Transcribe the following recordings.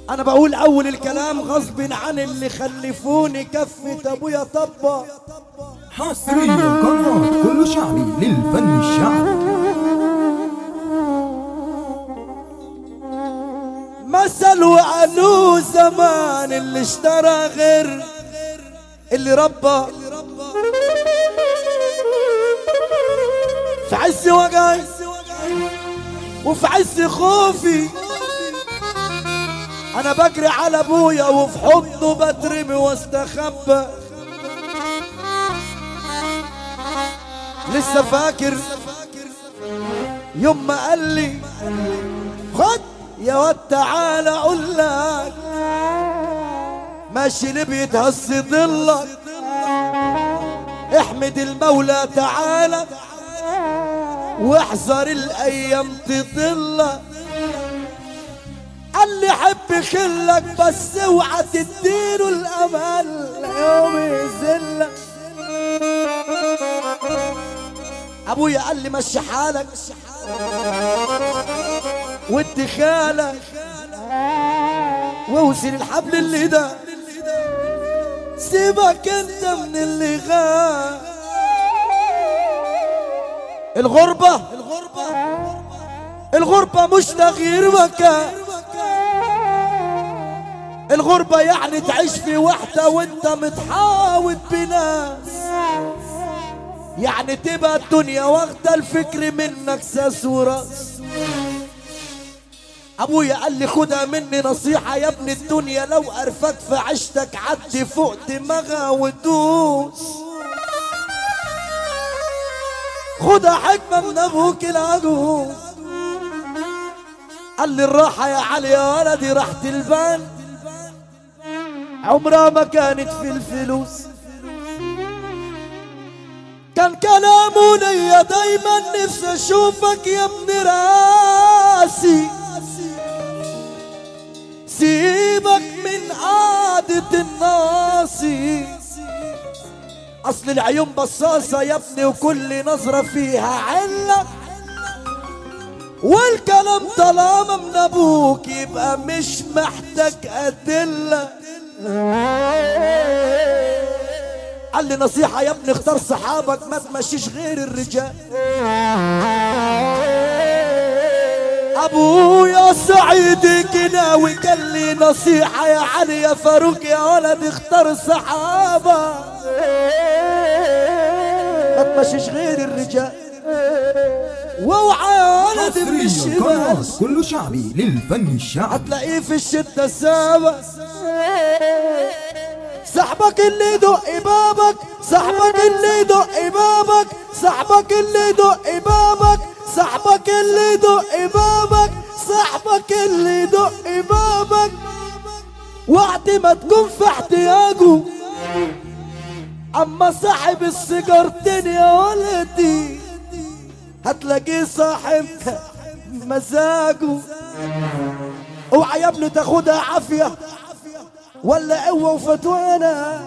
انا بقول اول الكلام غصب عن اللي خلفوني كفة ابويا طبة حصريا قناة كل شعبي للفن الشعبي مثل وقالوه زمان اللي اشترى غير اللي ربى في عز وجعي وفي عز خوفي انا بجري على ابويا وفي حضنه بترمي واستخبى لسه فاكر يوم ما قال لي خد يا واد تعالى اقول لك ماشي اللي بيتهز ضلك احمد المولى تعالى واحذر الايام تضلك قال لي حب خلك بس اوعى تديله الامل يوم يذلك ابويا قال لي مشي حالك ودي خالك واوصل الحبل اللي ده سيبك انت من اللي غاب الغربة الغربة الغربة مش تغيير مكان الغربة يعني تعيش في وحدة وانت متحاوط بناس يعني تبقى الدنيا واخدة الفكر منك ساس وراس ابويا قال لي خدها مني نصيحة يا ابن الدنيا لو قرفك في عشتك عدي فوق دماغها ودوس خدها حكمة من ابوك العجوز قال لي الراحة يا علي يا ولدي راحة البال عمرها ما كانت في الفلوس كان كلامه ليا دايما نفسي اشوفك يا ابن راسي سيبك من عادة الناصي اصل العيون بصاصة يا ابني وكل نظرة فيها علة والكلام طالما من ابوك يبقى مش محتاج ادله قال لي نصيحة يا ابني اختار صحابك ما تمشيش غير الرجال ابويا سعيد كناوي قال لي نصيحة يا علي يا فاروق يا ولد اختار صحابة ما تمشيش غير الرجال واوعى يا ولد من حصريا الشمال قناة كل شعبي للفن الشعبي هتلاقيه في الشدة سابق صاحبك اللي يدق بابك صاحبك اللي يدق بابك صاحبك اللي يدق بابك صاحبك اللي يدق بابك صاحبك اللي يدق بابك وقت ما تكون في احتياجه اما صاحب السيجارتين يا ولدي هتلاقيه صاحب مزاجه اوعى يا ابني تاخدها عافيه ولا قوه وفتوانه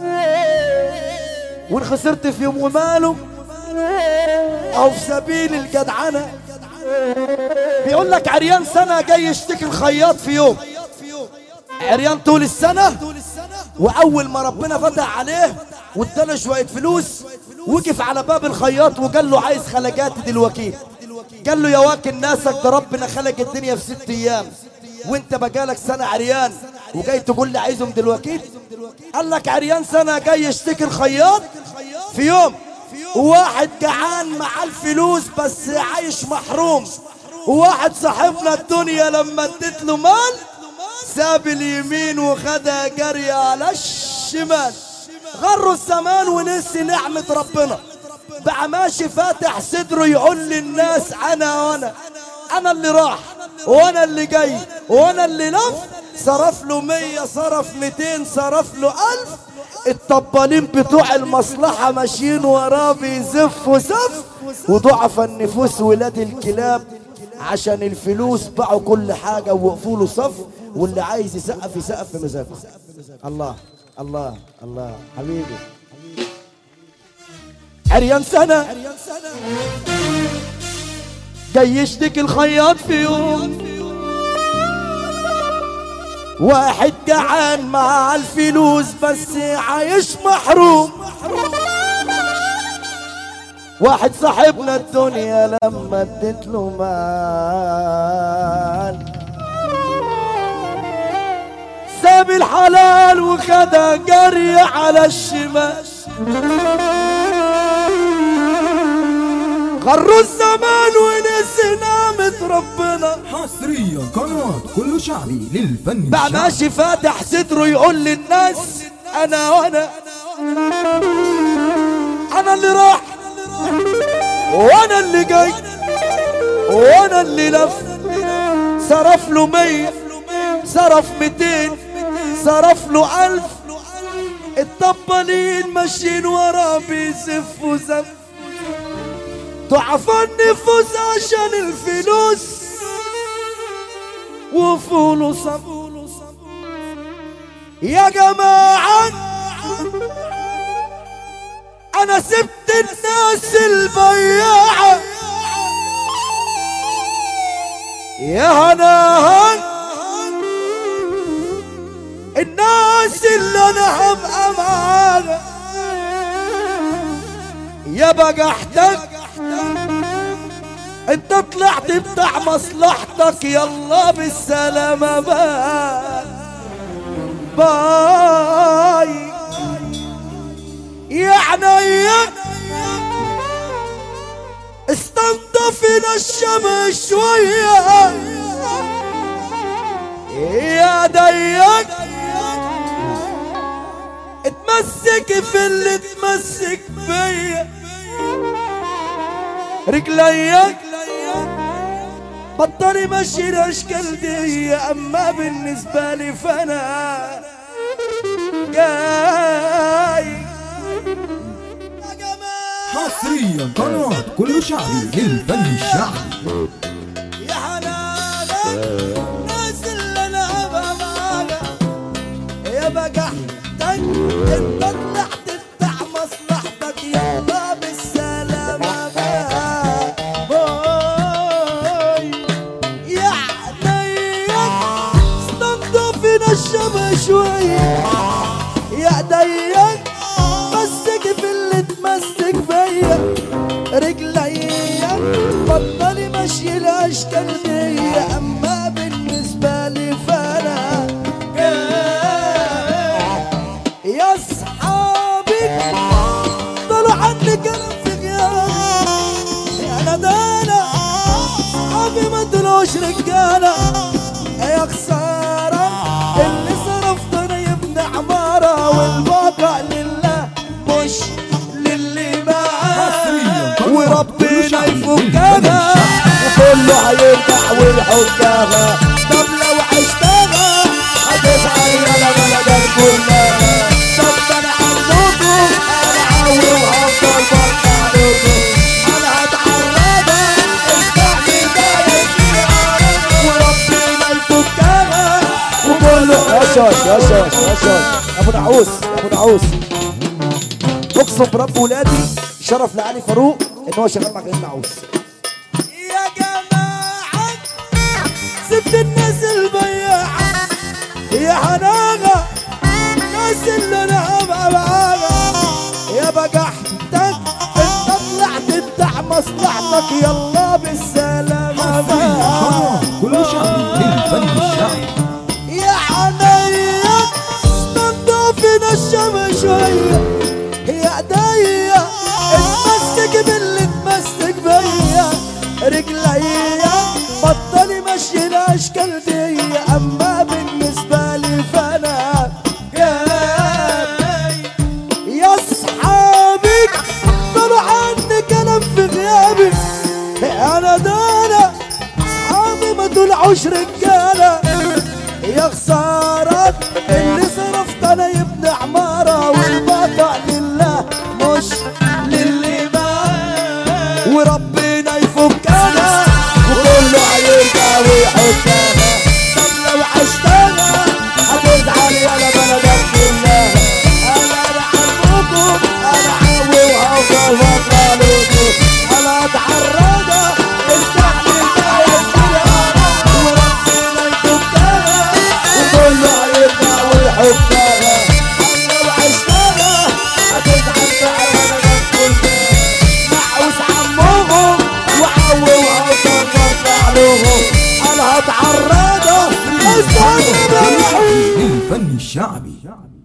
وان خسرت في يوم وماله او في سبيل الجدعنه بيقول لك عريان سنه جاي يشتكي الخياط في يوم عريان طول السنه واول ما ربنا فتح عليه واداله شويه فلوس وقف على باب الخياط وقال له عايز خلقات دلوقتي قال له يا واكل ناسك ده ربنا خلق الدنيا في ست ايام وانت بقالك سنه عريان وجاي تقول لي عايزهم دلوقتي قال لك عريان سنه جاي يشتكي الخياط في يوم واحد جعان مع الفلوس بس عايش محروم وواحد صاحبنا الدنيا لما اديت له مال ساب اليمين وخدها جري على الشمال غروا الزمان ونسي نعمة ربنا بقى ماشي فاتح صدره يقول للناس انا وانا انا اللي راح وانا اللي جاي وانا اللي لف صرف له مية صرف ميتين صرف له الف الطبالين بتوع المصلحة ماشيين وراه بيزفوا زف وضعف النفوس ولاد الكلاب عشان الفلوس باعوا كل حاجة ووقفوا له صف واللي عايز يسقف يسقف في مزاجه الله الله الله حبيبي عريان سنة جاي يشتكي الخياط في يوم واحد جعان مع الفلوس بس عايش محروم واحد صاحبنا الدنيا لما اديت له مال ساب الحلال وخدها جري على الشمال غروا الزمان ونسي نعمة ربنا حصريا قناة كله شعبي للفن بقى الشعبي ماشي فاتح صدره يقول للناس انا وانا انا اللي راح وانا اللي جاي وانا اللي لف صرف له مية صرف ميتين صرف له الف الطبالين ماشيين وراه بيزفوا زف ضعف النفوس عشان الفلوس وفولو صف يا جماعة أنا سبت الناس البياعة يا هناهن الناس اللي أنا هبقى معاها يا بجحتك انت طلعت بتاع مصلحتك يلا بالسلامة بقى باي يا عينيا استنضفنا الشمس شوية يا ديك اتمسك في اللي تمسك فيا رجليك بطلي ماشي الاشكال دي اما بالنسبة لي فانا جاي يا جماعة حصريا قناة كله شعبي للفن الشعبي يا حنانك الناس اللي انا ابقى معاها يا بجحتك انت طلعت بتاع مصلحتك يلا بالسلامة بقى باي يا عينيك استنضفنا الشمع شوية يا ايديك مسك في اللي تمسك فيا رجليا بطلي مشي الاشكال دي اما بالنسبه لي فانا يا اصحابي طلعوا عني كلام في غيابي انا دانا اصحابي ما طلعوش رجاله يا خساره اللي صرفتني يبني عماره والواقع لله مش للي معاه حصرياً قناة كله وربنا شعبي يفكها للفن وكله هيرجع ويحكها طب لو عشتها هتزعل يا بلدك كلها طب انا عندكم انا عاوي وهفضل برجع لكم انا هتعرضها استعمل وربنا يفكها وكله يا شاش يا شاش يا شاش ابو نعوس ابو نعوس اقسم برب ولادي شرف لعلي فاروق ان هو شغال مع جنين نعوس يا جماعة سبت الناس البياعة يا حناغة الناس اللي انا هبقى معاها يا بجحتك انت طلعت بتاع مصلحتك يلا بالسلامة حصريا بقى قناة كله شعبي للفن الشعبي يا عينيا استنضفنا الشمس شوية يا ايديا اتمسك باللي اتمسك بيا رجليا بطلي مشي الاشكال دي اما بالنسبة لي فانا جاي يا اصحابي طلعوا عني كلام في غيابي انا دانا اصحابي ما طلعوش رجاله يا خسارة اللي صرفت انا يبني عمارة والبقع لله مش للي معاه وربنا يفكنا وكله هيرجع ويحكها طب لو عشتها هتزعل يا بلدك كلها انا بحبكم انا عاوي وهفضل بطلع لكم انا اتعرضها استحمل ما يصير وربنا حبها لو عشتها هتزعل فعلا كلها معوس عمهم وعووها وصغر فعلهم انا هتعرضها استنى للفن الشعبي